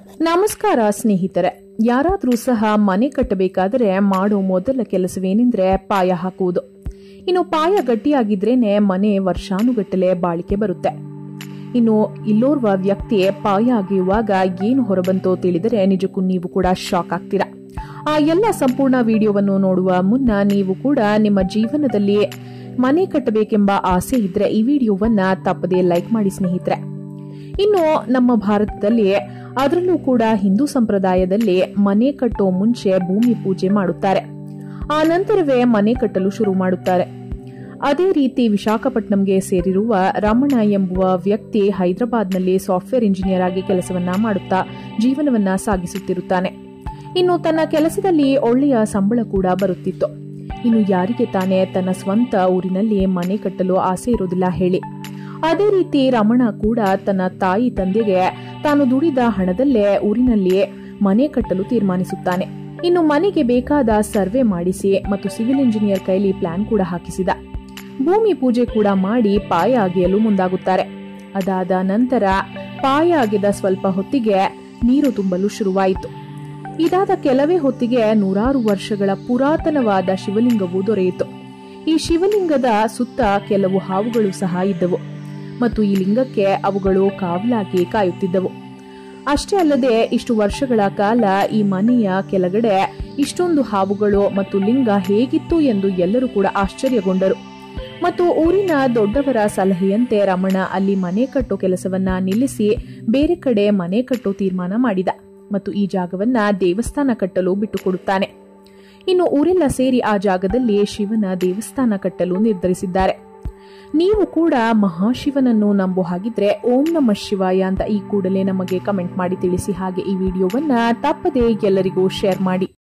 ನಮಸ್ಕಾರ ಸ್ನೇಹಿತರೆ ಯಾರಾದರೂ ಸಹ ಮನೆ ಕಟ್ಟಬೇಕಾದರೆ ಮಾಡೋ ಮೊದಲ ಕೆಲಸವೇನೆಂದ್ರೆ ಪಾಯ ಹಾಕುವುದು ಇನ್ನು ಪಾಯ ಗಟ್ಟಿಯಾಗಿದ್ರೇನೆ ಮನೆ ವರ್ಷಾನುಗಟ್ಟಲೆ ಬಾಳಿಕೆ ಬರುತ್ತೆ ಇನ್ನು ಇಲ್ಲೋರ್ವ ವ್ಯಕ್ತಿ ಪಾಯ ಅಗೆಯುವಾಗ ಏನು ಹೊರಬಂತೋ ತಿಳಿದರೆ ನಿಜಕ್ಕೂ ನೀವು ಕೂಡ ಶಾಕ್ ಆಗ್ತೀರಾ ಆ ಎಲ್ಲ ಸಂಪೂರ್ಣ ವಿಡಿಯೋವನ್ನು ನೋಡುವ ಮುನ್ನ ನೀವು ಕೂಡ ನಿಮ್ಮ ಜೀವನದಲ್ಲಿ ಮನೆ ಕಟ್ಟಬೇಕೆಂಬ ಆಸೆ ಇದ್ರೆ ಈ ವಿಡಿಯೋವನ್ನ ತಪ್ಪದೇ ಲೈಕ್ ಮಾಡಿ ಸ್ನೇಹಿತರೆ ಇನ್ನು ನಮ್ಮ ಭಾರತದಲ್ಲಿ ಅದರಲ್ಲೂ ಕೂಡ ಹಿಂದೂ ಸಂಪ್ರದಾಯದಲ್ಲಿ ಮನೆ ಕಟ್ಟೋ ಮುಂಚೆ ಭೂಮಿ ಪೂಜೆ ಮಾಡುತ್ತಾರೆ ಆ ನಂತರವೇ ಮನೆ ಕಟ್ಟಲು ಶುರು ಮಾಡುತ್ತಾರೆ ಅದೇ ರೀತಿ ವಿಶಾಖಪಟ್ಟಣಂಗೆ ಸೇರಿರುವ ರಮಣ ಎಂಬುವ ವ್ಯಕ್ತಿ ಹೈದರಾಬಾದ್ನಲ್ಲಿ ಸಾಫ್ಟ್ವೇರ್ ಇಂಜಿನಿಯರ್ ಆಗಿ ಕೆಲಸವನ್ನ ಮಾಡುತ್ತಾ ಜೀವನವನ್ನ ಸಾಗಿಸುತ್ತಿರುತ್ತಾನೆ ಇನ್ನು ತನ್ನ ಕೆಲಸದಲ್ಲಿ ಒಳ್ಳೆಯ ಸಂಬಳ ಕೂಡ ಬರುತ್ತಿತ್ತು ಇನ್ನು ಯಾರಿಗೆ ತಾನೇ ತನ್ನ ಸ್ವಂತ ಊರಿನಲ್ಲಿ ಮನೆ ಕಟ್ಟಲು ಆಸೆ ಇರೋದಿಲ್ಲ ಹೇಳಿ ಅದೇ ರೀತಿ ರಮಣ ಕೂಡ ತನ್ನ ತಾಯಿ ತಂದೆಗೆ ತಾನು ದುಡಿದ ಹಣದಲ್ಲೇ ಊರಿನಲ್ಲಿ ಮನೆ ಕಟ್ಟಲು ತೀರ್ಮಾನಿಸುತ್ತಾನೆ ಇನ್ನು ಮನೆಗೆ ಬೇಕಾದ ಸರ್ವೆ ಮಾಡಿಸಿ ಮತ್ತು ಸಿವಿಲ್ ಇಂಜಿನಿಯರ್ ಕೈಲಿ ಪ್ಲಾನ್ ಕೂಡ ಹಾಕಿಸಿದ ಭೂಮಿ ಪೂಜೆ ಕೂಡ ಮಾಡಿ ಪಾಯ ಅಗೆಯಲು ಮುಂದಾಗುತ್ತಾರೆ ಅದಾದ ನಂತರ ಪಾಯ ಅಗೆದ ಸ್ವಲ್ಪ ಹೊತ್ತಿಗೆ ನೀರು ತುಂಬಲು ಶುರುವಾಯಿತು ಇದಾದ ಕೆಲವೇ ಹೊತ್ತಿಗೆ ನೂರಾರು ವರ್ಷಗಳ ಪುರಾತನವಾದ ಶಿವಲಿಂಗವು ದೊರೆಯಿತು ಈ ಶಿವಲಿಂಗದ ಸುತ್ತ ಕೆಲವು ಹಾವುಗಳು ಸಹ ಇದ್ದವು ಮತ್ತು ಈ ಲಿಂಗಕ್ಕೆ ಅವುಗಳು ಕಾವಲಾಗಿ ಕಾಯುತ್ತಿದ್ದವು ಅಷ್ಟೇ ಅಲ್ಲದೆ ಇಷ್ಟು ವರ್ಷಗಳ ಕಾಲ ಈ ಮನೆಯ ಕೆಳಗಡೆ ಇಷ್ಟೊಂದು ಹಾವುಗಳು ಮತ್ತು ಲಿಂಗ ಹೇಗಿತ್ತು ಎಂದು ಎಲ್ಲರೂ ಕೂಡ ಆಶ್ಚರ್ಯಗೊಂಡರು ಮತ್ತು ಊರಿನ ದೊಡ್ಡವರ ಸಲಹೆಯಂತೆ ರಮಣ ಅಲ್ಲಿ ಮನೆ ಕಟ್ಟೋ ಕೆಲಸವನ್ನ ನಿಲ್ಲಿಸಿ ಬೇರೆ ಕಡೆ ಮನೆ ಕಟ್ಟೋ ತೀರ್ಮಾನ ಮಾಡಿದ ಮತ್ತು ಈ ಜಾಗವನ್ನ ದೇವಸ್ಥಾನ ಕಟ್ಟಲು ಬಿಟ್ಟುಕೊಡುತ್ತಾನೆ ಇನ್ನು ಊರೆಲ್ಲ ಸೇರಿ ಆ ಜಾಗದಲ್ಲಿ ಶಿವನ ದೇವಸ್ಥಾನ ಕಟ್ಟಲು ನಿರ್ಧರಿಸಿದ್ದಾರೆ ನೀವು ಕೂಡ ಮಹಾಶಿವನನ್ನು ನಂಬೋ ಹಾಗಿದ್ರೆ ಓಂ ನಮ ಶಿವಾಯ ಅಂತ ಈ ಕೂಡಲೇ ನಮಗೆ ಕಮೆಂಟ್ ಮಾಡಿ ತಿಳಿಸಿ ಹಾಗೆ ಈ ವಿಡಿಯೋವನ್ನ ತಪ್ಪದೇ ಎಲ್ಲರಿಗೂ ಶೇರ್ ಮಾಡಿ